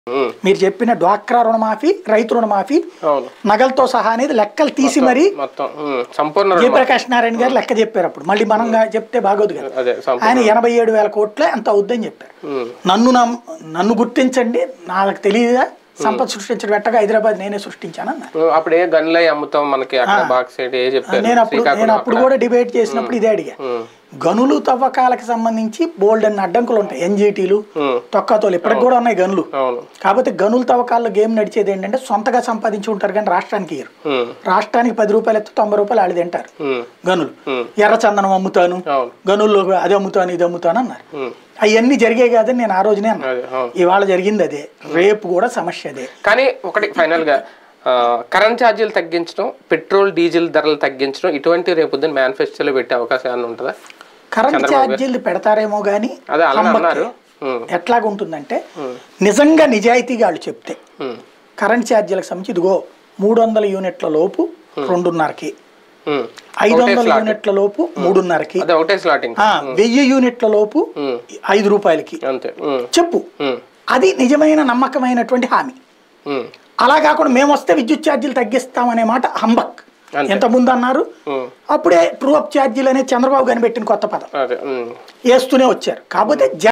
ఉమ్, మీరు చెప్పిన డ్వాక్రా రుణమాఫీ రైతు రుణమాఫీ అవును నగలతో సహా అనేది లెక్కలు తీసి మరీ మొత్తం ఉమ్, సంపూర్ణ రుణమాఫీ. జయప్రకాష్ నారాయణ గారు లెక్క చెప్పారు అప్పుడు మళ్ళీ మనం గా- చెప్తే బాగోదు కదా అదే సంపూర్ణ ఆయన ఎనభై ఏడు వేల కోట్లే అంత అవుద్దని చెప్పారు ఉమ్, నన్ను నమ్- నన్ను గుర్తించండి నాకు తెలియదా సంపద సృష్టించడం పెట్టగా హైదరాబాద్ నేనే సృష్టించానన్నారు ఉమ్, అప్పుడు ఏ గన్లై అమ్ముతాం మనకి అక్కడ బాక్స్ సైడ్ ఏ చెప్పారు నేను అప్పుడు శ్రీకాకుళం నేను అప్పుడు కూడా డిబేట్ చేసినప్పుడు ఇదే అడిగా ఉమ్, గనులు తవ్వకాలకు సంబంధించి బోల్డ్ అన్ని అడ్డంకులు ఉంటాయి ఎన్జీటీలు ఉమ్, తొక్కతోలు ఇప్పటికి కూడా ఉన్నాయి గనులు అవును కాకపోతే గనుల తవ్వకాల్లో గేమ్ నడిచేది ఏంటంటే సొంతగా సంపాదించి ఉంటారు కానీ రాష్ట్రానికి ఇయ్యరు ఉమ్, రాష్ట్రానికి పది రూపాయలు ఎత్తే తొంభై రూపాయలు ఆడి తింటారు ఉమ్, గనులు ఉమ్, ఎర్ర చందనం అమ్ముతాను అవును గనుల్లో అది అమ్ముతాను ఇది అమ్ముతాను అన్నారు ఉమ్, అవన్నీ జరిగాయి కాదని నేను ఆ రోజునే అన్నా అదే అవును ఇవాళ జరిగింది అదే రేపు కూడా సమస్య అదే కానీ ఒకటి ఫైనల్ గా ఆ, కరెంట్ ఛార్జీలు తగ్గించడం పెట్రోల్ డీజిల్ ధరలు తగ్గించడం ఇటువంటి రేపు పొద్దున్న మేనిఫెస్టోలో పెట్టే అవకాశం ఏమైనా ఉంటుందా కరెంట్ ఛార్జీలు పెడతారేమో కానీ అదే అలానే అన్నారు ఉమ్, ఎట్లాగుంటుందంటే నిజంగా నిజాయితీగా వాళ్ళు చెప్తే ఉమ్, కరెంట్ ఛార్జీలకు సంబంధించి ఇదిగో మూడు వందల యూనిట్ల లోపు రెండున్నరకి ఉమ్. ఐదు వందల యూనిట్ల లోపు మూడున్నరకి అదే ఒకటే స్లాటింగ్ ఆ, వెయ్యి యూనిట్ల లోపు ఉమ్, ఐదు రూపాయలకి అంతే ఉమ్, చెప్పు ఉమ్, అది నిజమైన నమ్మకమైనటువంటి హామీ ఉమ్, అలా కాకుండా మేము వస్తే విద్యుత్ ఛార్జీలు తగ్గిస్తామనే మాట హంబక్ అంతే. ఎంత ముందు అన్నారు ఉమ్, అప్పుడే ట్రూ అప్ ఛార్జీలు అనేది చంద్రబాబు కనిపెట్టిన కొత్త పదం అదే ఉమ్. వేస్తూనే వచ్చారు కాకపోతే